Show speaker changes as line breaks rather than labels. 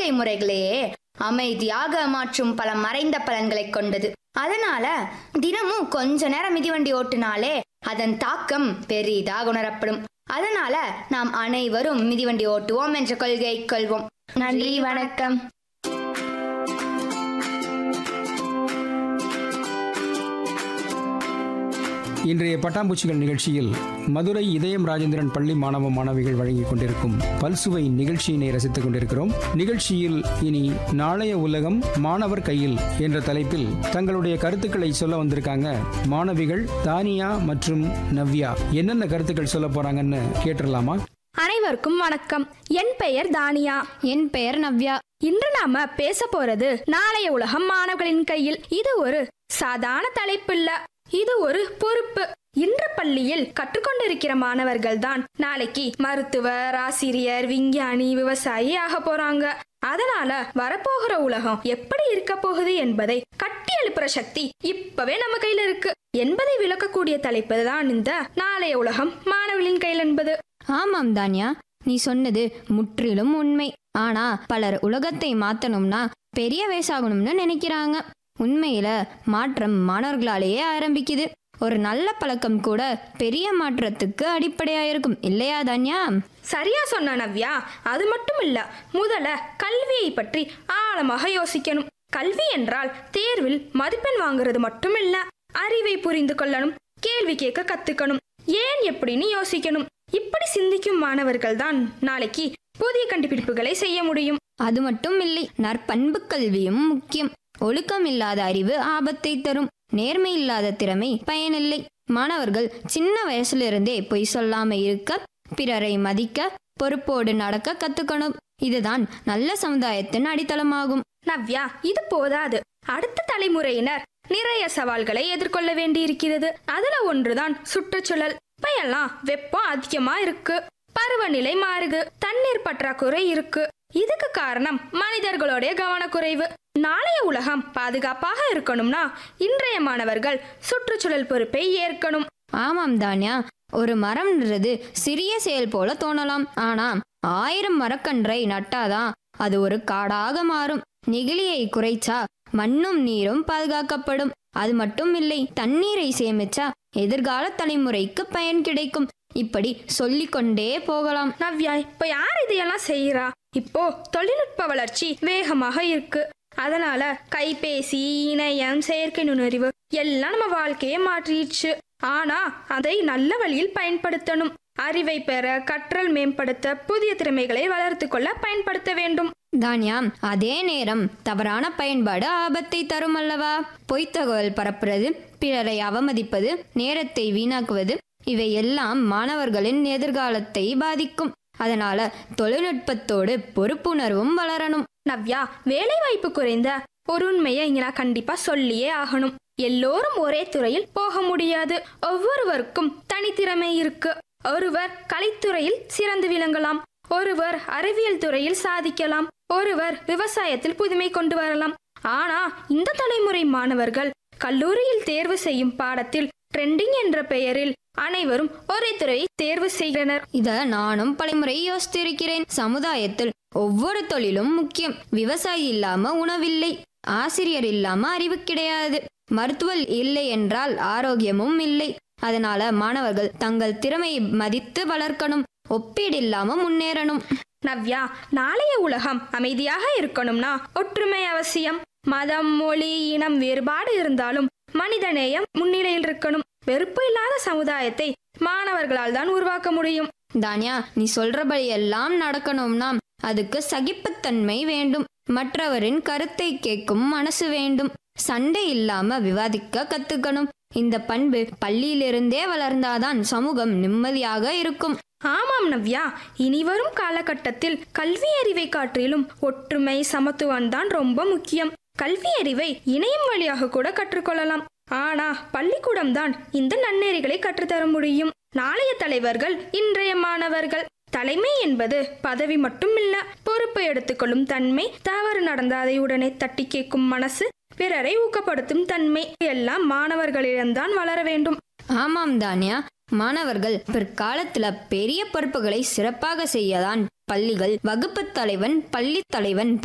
வாழ்க்கை முறைகளையே அமைதியாக மாற்றும் பல மறைந்த பலன்களை கொண்டது அதனால தினமும் கொஞ்ச நேரம் மிதிவண்டி ஓட்டுனாலே அதன் தாக்கம் பெரிதாக உணரப்படும் அதனால நாம் அனைவரும் மிதிவண்டி ஓட்டுவோம் என்ற கொள்கையை கொள்வோம் நன்றி வணக்கம்
இன்றைய பட்டாம்பூச்சிகள் நிகழ்ச்சியில் மதுரை இதயம் ராஜேந்திரன் பள்ளி மாணவ மாணவிகள் வழங்கிக் கொண்டிருக்கும் பல்சுவை நிகழ்ச்சியினை ரசித்துக் கொண்டிருக்கிறோம் நிகழ்ச்சியில் இனி நாளைய உலகம் மாணவர் கையில் என்ற தலைப்பில் தங்களுடைய கருத்துக்களை சொல்ல வந்திருக்காங்க மாணவிகள் தானியா மற்றும் நவ்யா என்னென்ன கருத்துக்கள் சொல்ல போறாங்கன்னு கேட்டுடலாமா
அனைவருக்கும் வணக்கம் என் பெயர் தானியா
என் பெயர் நவ்யா
இன்று நாம பேச போறது நாளைய உலகம் மாணவர்களின் கையில் இது ஒரு சாதாரண தலைப்பில்ல இது ஒரு பொறுப்பு இன்று பள்ளியில் கற்றுக்கொண்டிருக்கிற மாணவர்கள் தான் நாளைக்கு மருத்துவர் ஆசிரியர் விஞ்ஞானி விவசாயி ஆக போறாங்க அதனால வரப்போகிற உலகம் எப்படி இருக்க போகுது என்பதை கட்டி எழுப்புற சக்தி இப்பவே நம்ம கையில இருக்கு என்பதை விளக்கக்கூடிய தலைப்பு தான் இந்த நாளைய உலகம் மாணவர்களின் கையில் என்பது
ஆமாம் தான்யா நீ சொன்னது முற்றிலும் உண்மை ஆனா பலர் உலகத்தை மாத்தணும்னா பெரிய வயசாகணும்னு நினைக்கிறாங்க உண்மையில மாற்றம் மாணவர்களாலேயே ஆரம்பிக்குது ஒரு நல்ல பழக்கம் கூட பெரிய மாற்றத்துக்கு அடிப்படையா இருக்கும் இல்லையா தான்யா
சரியா சொன்ன நவ்யா அது மட்டும் இல்ல முதல்ல கல்வியை பற்றி ஆழமாக யோசிக்கணும் கல்வி என்றால் தேர்வில் மதிப்பெண் வாங்குறது மட்டும் இல்ல அறிவை புரிந்து கொள்ளணும் கேள்வி கேட்க கத்துக்கணும் ஏன் எப்படின்னு யோசிக்கணும் இப்படி சிந்திக்கும் மாணவர்கள் தான் நாளைக்கு புதிய கண்டுபிடிப்புகளை செய்ய முடியும்
அது மட்டும் இல்லை நற்பண்பு கல்வியும் முக்கியம் ஒழுக்கம் இல்லாத அறிவு ஆபத்தை தரும் நேர்மை இல்லாத திறமை பயனில்லை மாணவர்கள் சின்ன வயசுல இருந்தே பொய் சொல்லாம இருக்க பிறரை மதிக்க பொறுப்போடு நடக்க கத்துக்கணும் இதுதான் நல்ல சமுதாயத்தின் அடித்தளமாகும்
நவ்யா இது போதாது அடுத்த தலைமுறையினர் நிறைய சவால்களை எதிர்கொள்ள வேண்டியிருக்கிறது அதுல ஒன்றுதான் சுற்றுச்சூழல் இப்பெல்லாம் வெப்பம் அதிகமா இருக்கு பருவநிலை மாறுது தண்ணீர் பற்றாக்குறை இருக்கு இதுக்கு காரணம் மனிதர்களுடைய கவனக்குறைவு நாளைய உலகம் பாதுகாப்பாக இருக்கணும்னா இன்றைய மாணவர்கள் சுற்றுச்சூழல் பொறுப்பை ஏற்கணும்
ஆமாம் தான்யா ஒரு மரம்ன்றது சிறிய செயல் போல தோணலாம் ஆனா ஆயிரம் மரக்கன்றை நட்டாதான் அது ஒரு காடாக மாறும் நெகிழியை குறைச்சா மண்ணும் நீரும் பாதுகாக்கப்படும் அது மட்டும் இல்லை தண்ணீரை சேமிச்சா எதிர்கால தலைமுறைக்கு பயன் கிடைக்கும் இப்படி சொல்லிக்கொண்டே போகலாம்
நவ்யா இப்ப யார் இதையெல்லாம் செய்யறா இப்போ தொழில்நுட்ப வளர்ச்சி வேகமாக இருக்கு அதனால கைபேசி இணையம் செயற்கை நுண்ணறிவு எல்லாம் நம்ம வாழ்க்கையை மாற்றிடுச்சு ஆனா அதை நல்ல வழியில் பயன்படுத்தணும் அறிவை பெற கற்றல் மேம்படுத்த புதிய திறமைகளை வளர்த்து கொள்ள பயன்படுத்த வேண்டும்
தான்யா அதே நேரம் தவறான பயன்பாடு ஆபத்தை தரும் அல்லவா பொய்த் தகவல் பரப்புறது பிறரை அவமதிப்பது நேரத்தை வீணாக்குவது இவை எல்லாம் மாணவர்களின் எதிர்காலத்தை பாதிக்கும் அதனால தொழில்நுட்பத்தோடு பொறுப்புணர்வும் வளரணும்
நவ்யா வேலை வாய்ப்பு குறைந்த ஒரு உண்மையை இங்க நான் கண்டிப்பா சொல்லியே ஆகணும் எல்லோரும் ஒரே துறையில் போக முடியாது ஒவ்வொருவருக்கும் தனித்திறமை இருக்கு ஒருவர் கலைத்துறையில் சிறந்து விளங்கலாம் ஒருவர் அறிவியல் துறையில் சாதிக்கலாம் ஒருவர் விவசாயத்தில் புதுமை கொண்டு வரலாம் ஆனா இந்த தலைமுறை மாணவர்கள் கல்லூரியில் தேர்வு செய்யும் பாடத்தில் ட்ரெண்டிங் என்ற பெயரில் அனைவரும் ஒரே துறையை தேர்வு செய்கின்றனர்
இத நானும் பலமுறை யோசித்திருக்கிறேன் சமுதாயத்தில் ஒவ்வொரு தொழிலும் முக்கியம் விவசாயி இல்லாம உணவில்லை ஆசிரியர் இல்லாம அறிவு கிடையாது மருத்துவர் இல்லை என்றால் ஆரோக்கியமும் இல்லை அதனால மாணவர்கள் தங்கள் திறமையை மதித்து வளர்க்கணும் ஒப்பீடில்லாம முன்னேறணும்
நவ்யா நாளைய உலகம் அமைதியாக இருக்கணும்னா ஒற்றுமை அவசியம் மதம் மொழி இனம் வேறுபாடு இருந்தாலும் மனிதநேயம் முன்னிலையில் இருக்கணும் வெறுப்பு இல்லாத சமுதாயத்தை மாணவர்களால் தான் உருவாக்க முடியும்
தானியா நீ சொல்றபடி எல்லாம் நடக்கணும்னா அதுக்கு சகிப்புத்தன்மை வேண்டும் மற்றவரின் கருத்தை கேட்கும் மனசு வேண்டும் சண்டை இல்லாம விவாதிக்க கத்துக்கணும் இந்த பண்பு பள்ளியிலிருந்தே வளர்ந்தாதான் சமூகம் நிம்மதியாக இருக்கும்
ஆமாம் நவ்யா இனி வரும் காலகட்டத்தில் கல்வி அறிவை காட்டிலும் ஒற்றுமை சமத்துவம் தான் ரொம்ப முக்கியம் கல்வி அறிவை இணையம் வழியாக கூட கற்றுக்கொள்ளலாம் ஆனா பள்ளிக்கூடம் தான் இந்த நன்னெறிகளை கற்றுத்தர முடியும் நாளைய தலைவர்கள் இன்றைய மாணவர்கள் தலைமை என்பது பதவி மட்டும் இல்ல பொறுப்பை எடுத்துக்கொள்ளும் தன்மை தவறு நடந்த அதை உடனே தட்டி கேட்கும் மனசு பிறரை ஊக்கப்படுத்தும் தன்மை எல்லாம் மாணவர்களிடம்தான் வளர வேண்டும்
ஆமாம் தானியா மாணவர்கள் பிற்காலத்துல பெரிய பொறுப்புகளை சிறப்பாக செய்யதான் பள்ளிகள் வகுப்பு தலைவன் பள்ளி தலைவன்